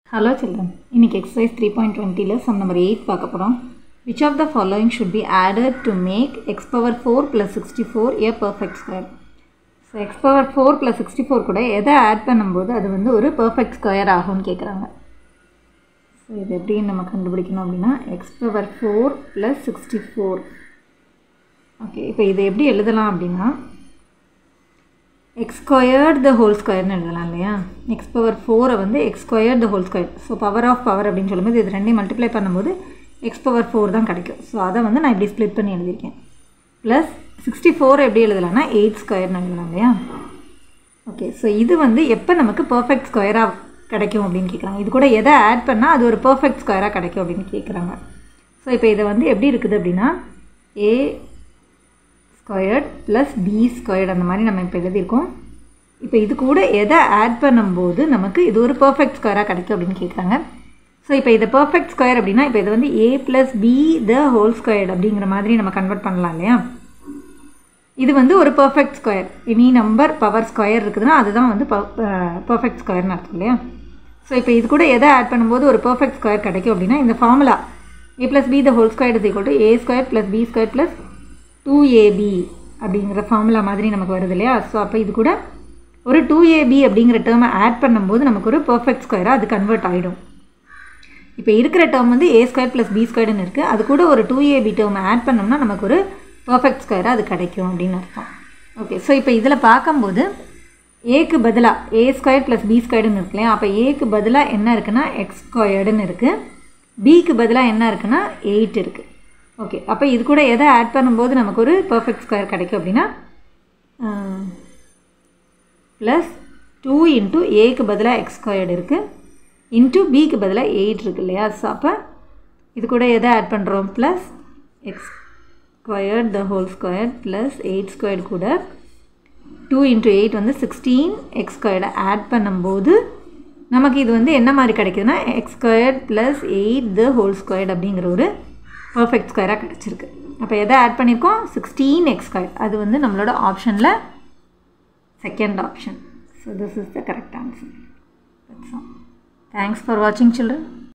hello children இன்னைக்கு exercise three point டுவெண்ட்டியில் sum number eight பார்க்க போகிறோம் which of the following should be added to make x power four plus sixty four a perfect square so x power four plus sixty four கூட எதை add பண்ணும்போது அது வந்து ஒரு perfect square ஆகும்னு கேட்குறாங்க ஸோ இது எப்படி நம்ம கண்டுபிடிக்கணும் அப்படின்னா x power four plus sixty four okay இப்போ இதை எப்படி எழுதலாம் அப்படின்னா எக்ஸ் ஸ்கொயர்ட் த ஹோல் ஸ்கொயர்னு எழுதலாம் இல்லையா எக்ஸ் பவர் ஃபோரை வந்து x square the whole square so power of power அப்படின்னு சொல்லும்போது இது ரெண்டையும் மல்டிப்ளை பண்ணும்போது எக்ஸ் பவர் ஃபோர் தான் கிடைக்கும் ஸோ அதை வந்து நான் இப்படி ஸ்ப்ளிட் பண்ணி எழுதியிருக்கேன் ப்ளஸ் சிக்ஸ்டி ஃபோர் எப்படி எழுதலாம்னா எயிட் ஸ்கொயர்னு எழுதலாம் இல்லையா ஓகே ஸோ இது வந்து எப்போ நமக்கு பர்ஃபெக்ட் ஸ்கொயராக கிடைக்கும் அப்படின்னு கேட்குறாங்க இது கூட எதை ஆட் பண்ணால் அது ஒரு பர்ஃபெக்ட் ஸ்கொயராக கிடைக்கும் அப்படின்னு கேட்குறாங்க ஸோ இப்போ இதை வந்து எப்படி இருக்குது அப்படின்னா a squared plus b squared அந்த மாதிரி நம்ம இப்போ எழுதியிருக்கோம் இப்போ இது கூட எதை ஆட் பண்ணும்போது நமக்கு இது ஒரு பர்ஃபெக்ட் ஸ்கொயராக கிடைக்கும் அப்படின்னு கேட்குறாங்க ஸோ இப்போ இதை பர்ஃபெக்ட் ஸ்கொயர் அப்படின்னா இப்போ இது வந்து a plus b the whole squared அப்படிங்கிற மாதிரி நம்ம கன்வெர்ட் பண்ணலாம் இல்லையா இது வந்து ஒரு perfect square any number power square இருக்குதுன்னா அதுதான் வந்து பர்ஃபெக்ட் ஸ்கொயர்னு அர்த்தம் இல்லையா ஸோ இப்போ இது கூட எதை ஆட் பண்ணும்போது ஒரு பர்ஃபெக்ட் ஸ்கொயர் கிடைக்கும் அப்படின்னா இந்த formula a plus b the whole square is equal to a square plus b square plus two ab அப்படிங்கிற ஃபார்முலா மாதிரி நமக்கு வருது இல்லையா ஸோ அப்போ இது கூட ஒரு டூ ஏபி அப்படிங்கிற டேர்மை ஆட் பண்ணும்போது நமக்கு ஒரு பர்ஃபெக்ட் ஸ்கொயராக அது கன்வெர்ட் ஆகிடும் இப்போ இருக்கிற டேர்ம் வந்து ஏ ஸ்கொயர் ப்ளஸ் பி ஸ்கொயர்னு இருக்குது அது கூட ஒரு டூ ஏபி டேர்மை ஆட் பண்ணோம்னா நமக்கு ஒரு பர்ஃபெக்ட் ஸ்கொயராக அது கிடைக்கும் அப்படின்னு அர்த்தம் ஓகே ஸோ இப்போ இதில் பார்க்கும்போது ஏக்கு பதிலாக ஏ ஸ்கொயர் ப்ளஸ் பி ஸ்கொயர்டுன்னு இருக்கு இல்லையா அப்போ ஏக்கு பதிலாக என்ன இருக்குன்னா எக்ஸ் ஸ்கொயர்டுன்னு இருக்குது பிக்கு பதிலாக என்ன இருக்குன்னா எயிட் இருக்குது ஓகே அப்போ இது கூட எதை ஆட் பண்ணும்போது நமக்கு ஒரு பர்ஃபெக்ட் ஸ்கொயர் கிடைக்கும் அப்படின்னா ப்ளஸ் டூ இன்ட்டு ஏக்கு பதிலாக எக்ஸ் ஸ்கொயர்டு இருக்குது இன்ட்டு பிக்கு பதிலாக எயிட் இருக்குது இல்லையா ஸோ அப்போ இது கூட எதை ஆட் பண்ணுறோம் plus x squared the whole square plus eight squared கூட டூ இன்ட்டு எயிட் வந்து சிக்ஸ்டீன் எக்ஸ் ஸ்கொயர்டை ஆட் பண்ணும்போது நமக்கு இது வந்து என்ன மாதிரி கிடைக்குதுன்னா x squared plus eight the whole squared அப்படிங்கிற ஒரு பர்ஃபெக்ட் ஸ்கொயராக கிடச்சிருக்கு அப்போ எதை ஆட் பண்ணியிருக்கோம் சிக்ஸ்டீன் எக்ஸ் ஸ்கொயர் அது வந்து நம்மளோட ஆப்ஷனில் second option so this is the correct answer thanks for வாட்சிங் சில்ட்ரன்